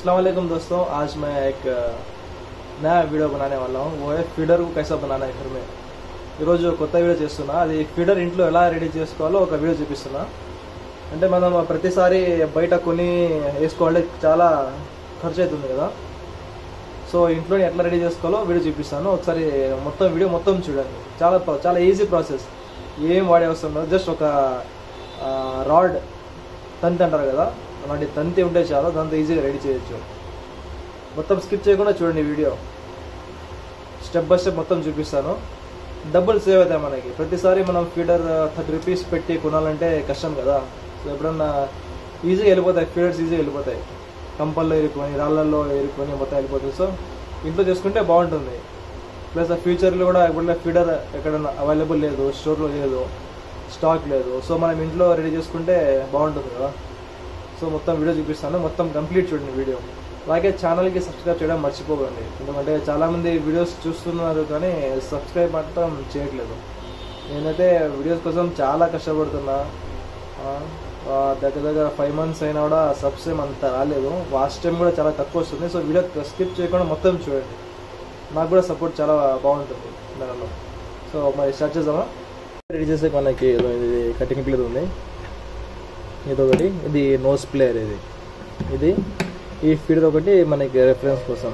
अस्सलाम वालेकुम दोस्तों आज मैं एक अ, नया वीडियो बनाने वाला हूँ वो है फीडर को कैसा बनाना है घर में ఈరోజు కొత్త వీడియో చేస్తున్నా అది ఫీడర్ ఇంట్లో ఎలా రెడీ చేసుకోవాలో ఒక వీడియో చూపిస్తున్నా అంటే మనం ప్రతిసారి బయట కొని వేసుకోవాలంటే చాలా ఖర్చు అవుతుంది కదా సో ఇంట్లో ఎట్లా రెడీ చేసుకోవాలో వీడియో చూపిస్తాను ఒకసారి మొత్తం వీడియో మొత్తం చూడండి చాలా ప్ర- చాలా ఈజీ ప్రాసెస్ ఏం వాడే అవసరం లేదు జస్ట్ ఒక రాడ్ తంతి అంటారు కదా అలాంటి తంతి ఉంటే చాలు దాంతో ఈజీగా రెడీ చేయొచ్చు మొత్తం స్కిప్ చేయకుండా చూడండి వీడియో స్టెప్ బై స్టెప్ మొత్తం చూపిస్తాను డబ్బులు సేవ్ అవుతాయి మనకి ప్రతిసారి మనం ఫీడర్ థర్టీ రూపీస్ పెట్టి కొనాలంటే కష్టం కదా సో ఎప్పుడన్నా ఈజీగా వెళ్ళిపోతాయి ఫీడర్స్ ఈజీగా వెళ్ళిపోతాయి కంపల్లో ఇరుక్కొని రాళ్ళల్లో ఇరుక్కొని మొత్తం వెళ్ళిపోతాయి సో ఇంట్లో చేసుకుంటే బాగుంటుంది ప్లస్ ఆ ఫ్యూచర్లో కూడా ఎప్పుడైనా ఫీడర్ ఎక్కడన్నా అవైలబుల్ లేదు స్టోర్లో లేదు స్టాక్ లేదు సో మనం ఇంట్లో రెడీ చేసుకుంటే బాగుంటుంది కదా సో మొత్తం వీడియో చూపిస్తాను మొత్తం కంప్లీట్ చూడండి వీడియో అలాగే ఛానల్కి సబ్స్క్రైబ్ చేయడం మర్చిపోకండి ఎందుకంటే చాలామంది వీడియోస్ చూస్తున్నారు కానీ సబ్స్క్రైబ్ మాత్రం చేయట్లేదు నేనైతే వీడియోస్ కోసం చాలా కష్టపడుతున్నా ఆ, ఆ, దగ్గర దగ్గర ఫైవ్ మంత్స్ అయినా కూడా సబ్స్ ఏం అంత రాలేదు వాస్ట్ టైం కూడా చాలా తక్కువ వస్తుంది సో వీడియో స్కిప్ చేయకుండా మొత్తం చూడండి నాకు కూడా సపోర్ట్ చాలా బాగుంటుంది దానిలో సో మరి స్టార్ట్ చేద్దామా రెడీ చేసే మనకి ఏదో ఇది కటింగ్ ప్లేర్ ఉంది ఇదొకటి ఇది నోస్ ప్లేయర్ ఇది ఇది ఈ ఫీడర్ ఒకటి మనకి రెఫరెన్స్ కోసం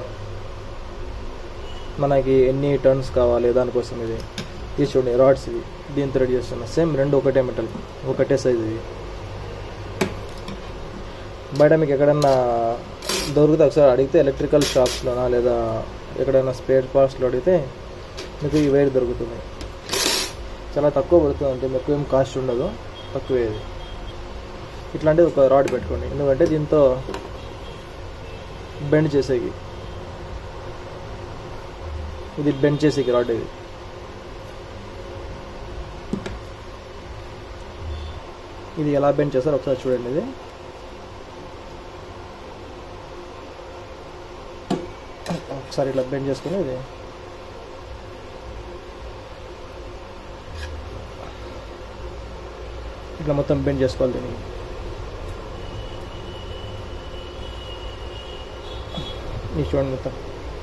మనకి ఎన్ని టర్న్స్ కావాలి దానికోసం ఇది ఇది చూడండి రాడ్స్ ఇవి దీంతో రెడీ చేస్తున్నా సేమ్ రెండు ఒకటే మెటల్ ఒకటే సైజ్ ఇది బయట మీకు ఎక్కడన్నా దొరికితే ఒకసారి అడిగితే ఎలక్ట్రికల్ షాప్స్లోనా లేదా ఎక్కడైనా స్పేర్ పార్ట్స్లో అడిగితే మీకు ఈ వైర్ దొరుకుతుంది చాలా తక్కువ పడుతుంది అంటే ఎక్కువ ఏం కాస్ట్ ఉండదు తక్కువే ఇది ఇట్లాంటిది ఒక రాడ్ పెట్టుకోండి ఎందుకంటే దీంతో బెండ్ చేసేకి ఇది బెండ్ చేసేకి రాడ్ ఇది ఇది ఎలా బెండ్ చేస్తారో ఒకసారి చూడండి ఇది ఒకసారి ఇట్లా బెండ్ చేసుకుని ఇది ఇట్లా మొత్తం బెండ్ చేసుకోవాలి దీనికి ఇది చూడండి మొత్తం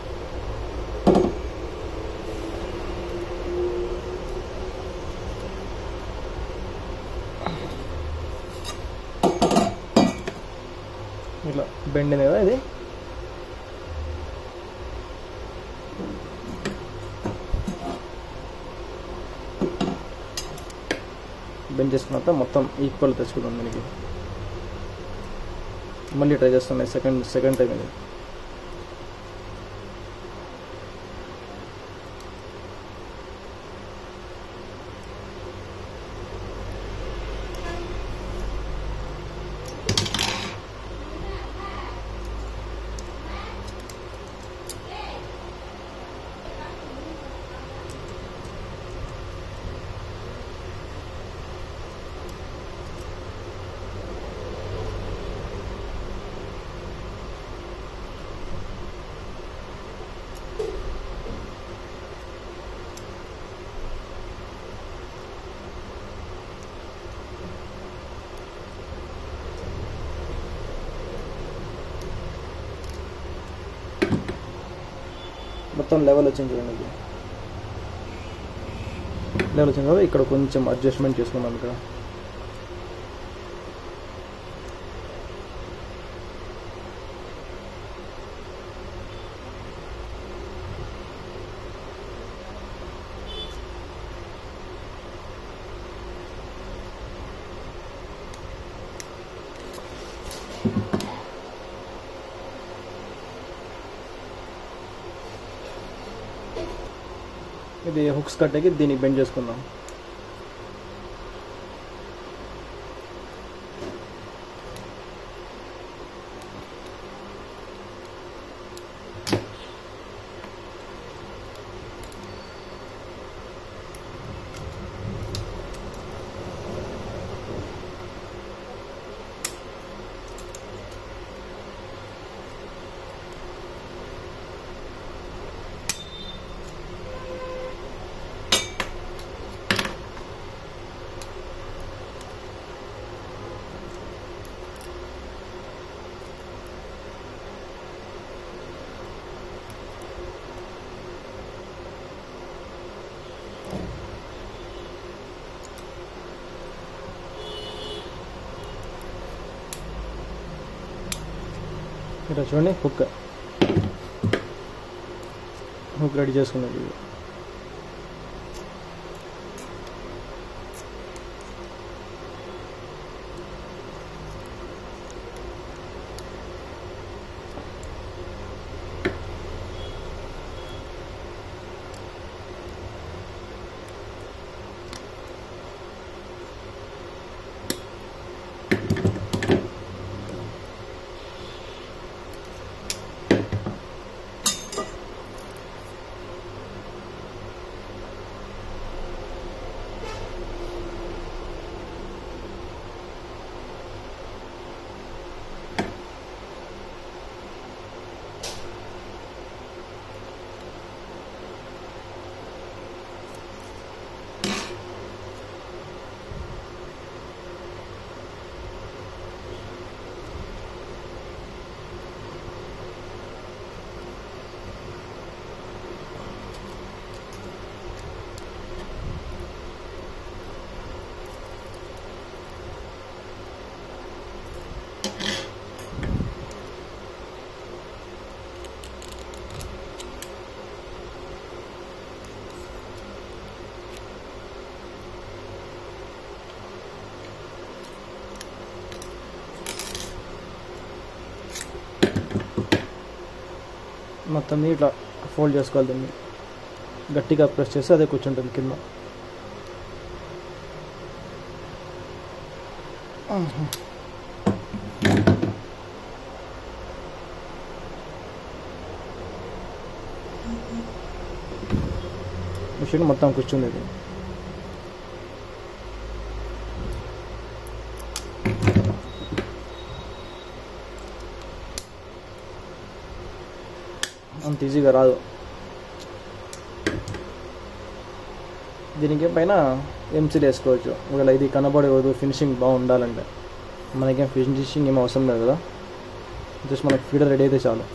ఇట్లా బెండ్ అయింది కదా ఇది బెండ్ చేసుకున్నాక మొత్తం ఈక్వల్ తెచ్చుకుందాం దీనికి మళ్ళీ ట్రై చేస్తున్నాయి సెకండ్ సెకండ్ టైం ఇది మొత్తం లెవెల్ వచ్చింది చూడండి ఇది లెవెల్ వచ్చింది కదా ఇక్కడ కొంచెం అడ్జస్ట్మెంట్ చేసుకున్నాం ఇక్కడ ఇది హుక్స్ కట్టేకి దీనికి బెండ్ చేసుకుందాం ఇక్కడ చూడండి హుక్ హుక్ రెడీ చేసుకున్నది ఇది మొత్తం ఇట్లా ఫోల్డ్ చేసుకోవాలి దీన్ని గట్టిగా ప్రెస్ చేస్తే అదే కూర్చుంటుంది కింద మిషన్ మొత్తం కూర్చుంది ఇది అంత ఈజీగా రాదు దీనికి పైన ఎంసీలు వేసుకోవచ్చు ఒకవేళ ఇది కనబడకూడదు ఫినిషింగ్ బాగుండాలంటే మనకేం ఫినిషింగ్ ఏం అవసరం లేదు కదా జస్ట్ మనకి ఫీడర్ రెడీ అయితే చాలు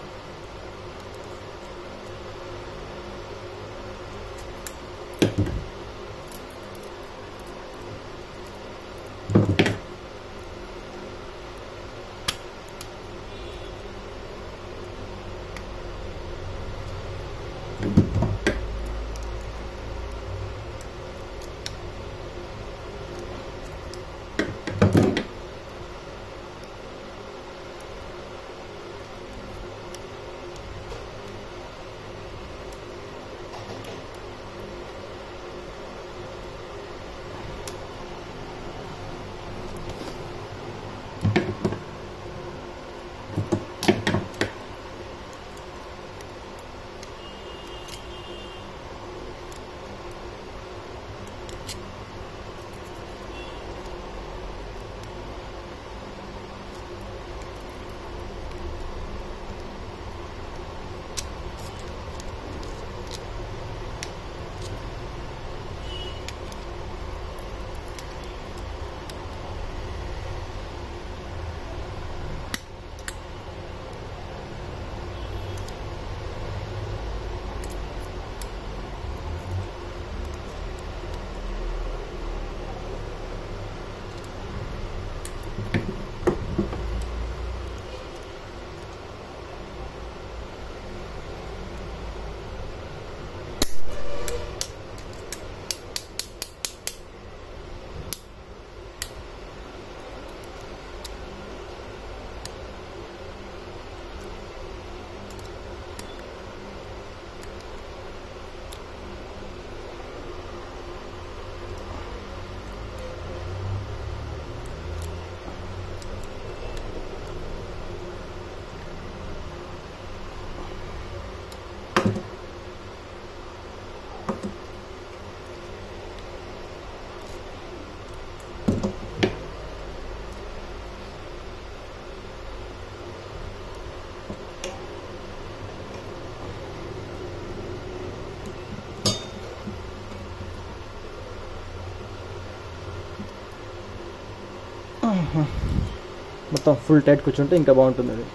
మొత్తం ఫుల్ టైట్ కూర్చుంటే ఇంకా బాగుంటుంది అది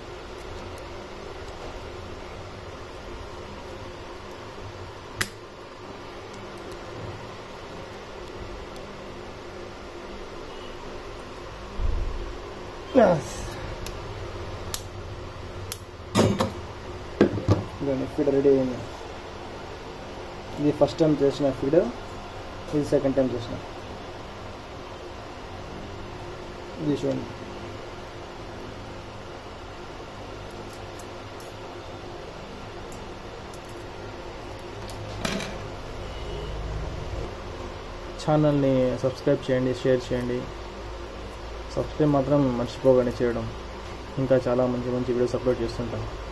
ఇదిగోండి ఫీడర్ రెడీ అయింది ఇది ఫస్ట్ టైం చేసిన ఫీడర్ ఇది సెకండ్ టైం చేసిన ఇది చూడండి ఛానల్ని సబ్స్క్రైబ్ చేయండి షేర్ చేయండి సబ్స్క్రైబ్ మాత్రం మర్చిపోకండి చేయడం ఇంకా చాలా మంచి మంచి వీడియోస్ అప్లోడ్ చేస్తుంటాం